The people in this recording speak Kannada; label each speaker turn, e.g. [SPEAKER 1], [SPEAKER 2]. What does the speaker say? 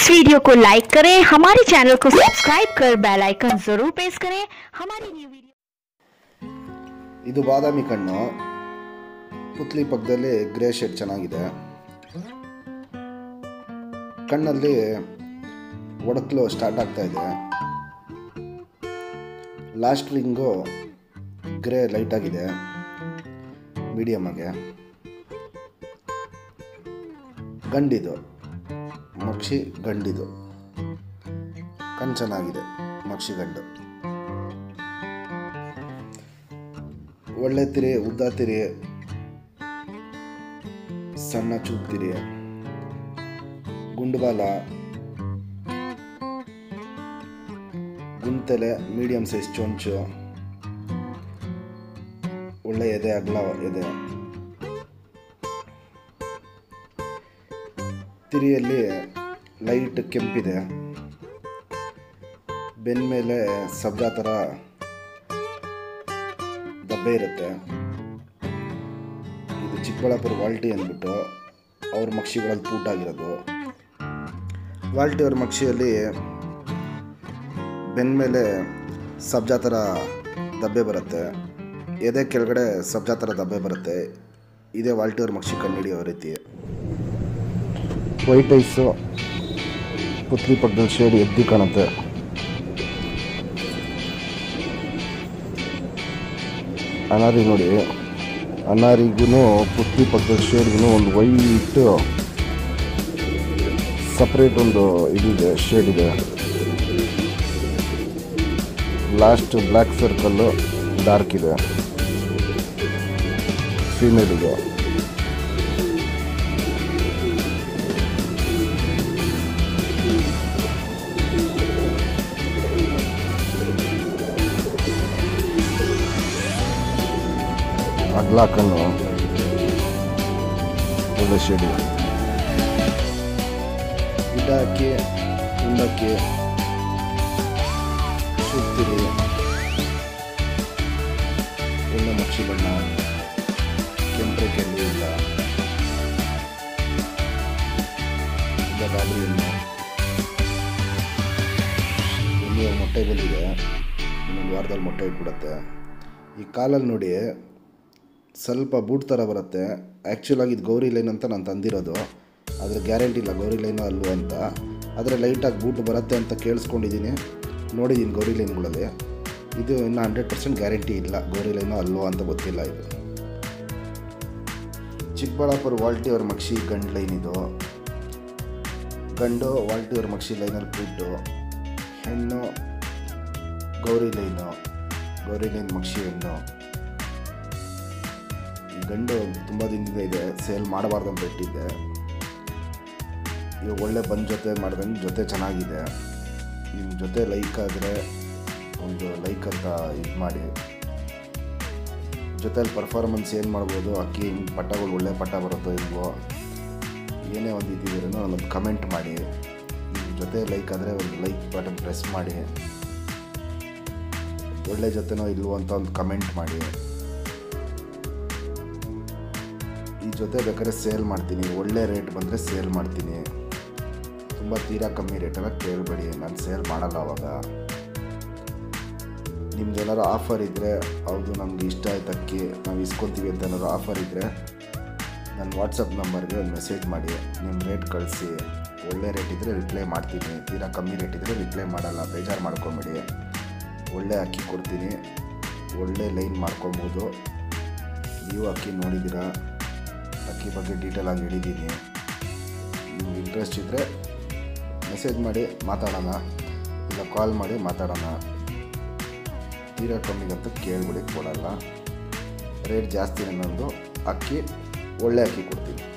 [SPEAKER 1] इस वीडियो को लाइक करें हमारे चैनल को सब्सक्राइब कर बेल आइकन जरूर प्रेस करें हमारी न्यू वीडियो
[SPEAKER 2] ಇದು ಬಾದಾಮಿ ಕಣ್ಣು ಪುತ್ಲಿ ಪಕ್ಕದಲ್ಲಿ ಗ್ರೇ ಶೇಡ್ ಚೆನ್ನಾಗಿದೆ ಕಣ್ಣಲ್ಲಿ ಒಡಕಲು ಸ್ಟಾರ್ಟ್ ಆಗ್ತಾ ಇದೆ ಲಾಸ್ಟ್ ರಿಂಗು ಗ್ರೇ ಲೈಟ್ ಆಗಿದೆ ಮೀಡಿಯಮ್ ಆಗಿ ಗಂಡಿದು ಮಕ್ಷಿ ಗಂಡಿದು ಕಣ್ಣು ಚೆನ್ನಾಗಿದೆ ಮಕ್ಷಿ ಗಂಡು ಒಳ್ಳೆ ತಿರಿ ಉದ್ದ ತಿರಿ ಸಣ್ಣ ಚೂಪ್ ತಿರಿ ಗುಂಡುಬಾಲ ಗುಂತಲೆ ಮೀಡಿಯಂ ಸೈಜ್ ಚೊಂಚು ಒಳ್ಳೆ ಎದೆ ಅಗಲ ಎದೆ ತಿರಿಯಲ್ಲಿ ಲೈಟ್ ಕೆಂಪಿದೆ ಬೆನ್ನ ಮೇಲೆ ಸಬ್ಜಾ ಥರ ದಬ್ಬೆ ಇರುತ್ತೆ ಇದು ಚಿಕ್ಕಬಳ್ಳಾಪುರ ವಾಲ್ಟಿ ಅಂದ್ಬಿಟ್ಟು ಅವ್ರ ಮಕ್ಷಿಗಳಲ್ಲಿ ಪೂಟಾಗಿರೋದು ವಾಲ್ಟಿ ಅವ್ರ ಮಕ್ಷಿಯಲ್ಲಿ ಬೆನ್ನ ಮೇಲೆ ಸಬ್ಜಾ ಥರ ದಬ್ಬೆ ಬರುತ್ತೆ ಎದೆ ಕೆಳಗಡೆ ಸಬ್ಜಾ ಥರ ದಬ್ಬೆ ಬರುತ್ತೆ ಇದೇ ವಾಲ್ಟಿ ಅವ್ರ ಮಕ್ಷಿ ಕಂಡುಹಿಡಿಯೋ ರೀತಿ ವೈಟ್ ಐಸು ಪುತ್ಲಿ ಪಕ್ಕದಲ್ಲಿ ಶೇಡ್ ಎದ್ದು ಕಾಣುತ್ತೆ ಅನಾರಿ ನೋಡಿ ಅನಾರಿಗೂ ಪುತ್ಲಿ ಪಕ್ಕದ ಶೇಡ್ಗೂ ಒಂದು ವೈಟ್ ಸಪ್ರೇಟ್ ಒಂದು ಇದಿದೆ ಶೇಡ್ ಇದೆ ಲಾಸ್ಟ್ ಬ್ಲ್ಯಾಕ್ ಸರ್ಕಲ್ಲು ಡಾರ್ಕ್ ಇದೆ ಫೀಮೇಲಿಗೆ ಅಗ್ಲ ಕಣ್ಣು ಒಳ್ಳೆ ಶೇಡಿ ಗಿಡ ಹಾಕಿ ಹಿಂಡಕ್ಕೆ ಸುತ್ತಿರಿ ಒಳ್ಳೆ ಮಕ್ಷಿ ಬಣ್ಣ ಕೆಂಪೆ ಕೆಂಪು ಇಲ್ಲ ಇಲ್ಲ ಗಾಬರಿ ಹಣ್ಣು ಇಲ್ಲಿ ಮೊಟ್ಟೆ ಬಂದಿದೆ ಇನ್ನೊಂದು ವಾರದಲ್ಲಿ ಮೊಟ್ಟೆ ಇಟ್ಬಿಡುತ್ತೆ ಈ ಕಾಲಲ್ಲಿ ನೋಡಿ ಸ್ವಲ್ಪ ಬೂಟ್ ಥರ ಬರುತ್ತೆ ಆ್ಯಕ್ಚುಲಾಗಿ ಇದು ಗೌರಿ ಲೈನ್ ಅಂತ ನಾನು ತಂದಿರೋದು ಆದರೆ ಗ್ಯಾರಂಟಿ ಇಲ್ಲ ಗೌರಿ ಲೈನು ಅಲ್ವೋ ಅಂತ ಆದರೆ ಲೈಟಾಗಿ ಬೂಟ್ ಬರುತ್ತೆ ಅಂತ ಕೇಳಿಸ್ಕೊಂಡಿದ್ದೀನಿ ನೋಡಿದ್ದೀನಿ ಗೌರಿ ಲೈನ್ಗಳಲ್ಲಿ ಇದು ಇನ್ನು ಹಂಡ್ರೆಡ್ ಪರ್ಸೆಂಟ್ ಗ್ಯಾರಂಟಿ ಇಲ್ಲ ಗೌರಿ ಲೈನು ಅಲ್ವೋ ಅಂತ ಗೊತ್ತಿಲ್ಲ ಇದು ಚಿಕ್ಕಬಳ್ಳಾಪುರ ವಾಲ್ಟಿ ಅವ್ರ ಮಕ್ಷಿ ಗಂಡು ಲೈನ್ ಇದು ಗಂಡು ವಾಲ್ಟಿ ಅವ್ರ ಮಕ್ಷಿ ಲೈನಲ್ಲಿ ಬಿಟ್ಟು ಹೆಣ್ಣು ಗೌರಿ ಲೈನು ಗೌರಿ ಲೈನ್ ಮಕ್ಷಿ ಹೆಣ್ಣು ಈ ಗಂಡು ತುಂಬ ದಿನದಿಂದ ಇದೆ ಸೇಲ್ ಮಾಡಬಾರ್ದು ಅಂತ ಇಟ್ಟಿದ್ದೆ ಇವಾಗ ಒಳ್ಳೆ ಬಂದ್ ಜೊತೆ ಮಾಡ್ದಂಗೆ ಜೊತೆ ಚೆನ್ನಾಗಿದೆ ನಿಮ್ಮ ಜೊತೆ ಲೈಕ್ ಆದರೆ ಒಂದು ಲೈಕ್ ಅಂತ ಇದು ಮಾಡಿ ಜೊತೆಲಿ ಪರ್ಫಾರ್ಮೆನ್ಸ್ ಏನು ಮಾಡ್ಬೋದು ಅಕ್ಕಿ ಹಿಂಗೆ ಪಟ್ಟಗಳು ಒಳ್ಳೆ ಪಟ್ಟ ಬರುತ್ತೋ ಇಲ್ವೋ ಏನೇ ಒಂದು ಇದ್ದಿದ್ದೀರೋ ಒಂದು ಕಮೆಂಟ್ ಮಾಡಿ ನಿಮ್ಮ ಜೊತೆ ಲೈಕ್ ಆದರೆ ಒಂದು ಲೈಕ್ ಬಟನ್ ಪ್ರೆಸ್ ಮಾಡಿ ಒಳ್ಳೆ ಜೊತೆನೋ ಇಲ್ವೋ ಅಂತ ಒಂದು ಕಮೆಂಟ್ ಮಾಡಿ ಈ ಜೊತೆ ಬೇಕಾದ್ರೆ ಸೇಲ್ ಮಾಡ್ತೀನಿ ಒಳ್ಳೆ ರೇಟ್ ಬಂದರೆ ಸೇಲ್ ಮಾಡ್ತೀನಿ ತುಂಬ ತೀರಾ ಕಮ್ಮಿ ರೇಟೆಲ್ಲ ಕೇಳಬೇಡಿ ನಾನು ಸೇಲ್ ಮಾಡಲ್ಲ ಅವಾಗ ನಿಮ್ದು ಏನಾದ್ರು ಆಫರ್ ಇದ್ದರೆ ಹೌದು ನಮ್ಗೆ ಇಷ್ಟ ಆಯ್ತು ಅಕ್ಕಿ ನಾವು ಇಸ್ಕೊತೀವಿ ಅಂತ ಏನಾದ್ರು ಆಫರ್ ಇದ್ದರೆ ನನ್ನ ವಾಟ್ಸಪ್ ನಂಬರ್ಗೆ ಒಂದು ಮೆಸೇಜ್ ಮಾಡಿ ನಿಮ್ಮ ರೇಟ್ ಕಳಿಸಿ ಒಳ್ಳೆ ರೇಟ್ ಇದ್ದರೆ ರಿಪ್ಲೈ ಮಾಡ್ತೀನಿ ತೀರಾ ಕಮ್ಮಿ ರೇಟ್ ಇದ್ದರೆ ರಿಪ್ಲೈ ಮಾಡಲ್ಲ ಬೇಜಾರು ಮಾಡ್ಕೊಬೇಡಿ ಒಳ್ಳೆ ಅಕ್ಕಿ ಕೊಡ್ತೀನಿ ಒಳ್ಳೆ ಲೈನ್ ಮಾಡ್ಕೊಬೋದು ನೀವು ಅಕ್ಕಿ ನೋಡಿದ್ದೀರಾ ಅಕ್ಕಿ ಬಗ್ಗೆ ಡೀಟೇಲ್ ಆಗಿ ಹೇಳಿದ್ದೀನಿ ನಿಮ್ಗೆ ಇಂಟ್ರೆಸ್ಟ್ ಇದ್ದರೆ ಮೆಸೇಜ್ ಮಾಡಿ ಮಾತಾಡೋಣ ಇಲ್ಲ ಕಾಲ್ ಮಾಡಿ ಮಾತಾಡೋಣ ತೀರಾ ಕಮ್ಮಿಗಂತೂ ಕೇಳ್ಬಿಡಿ ಕೊಡಲ್ಲ ರೇಟ್ ಜಾಸ್ತಿ ಅನ್ನೋದು ಅಕ್ಕಿ ಒಳ್ಳೆ ಅಕ್ಕಿ ಕೊಡ್ತೀನಿ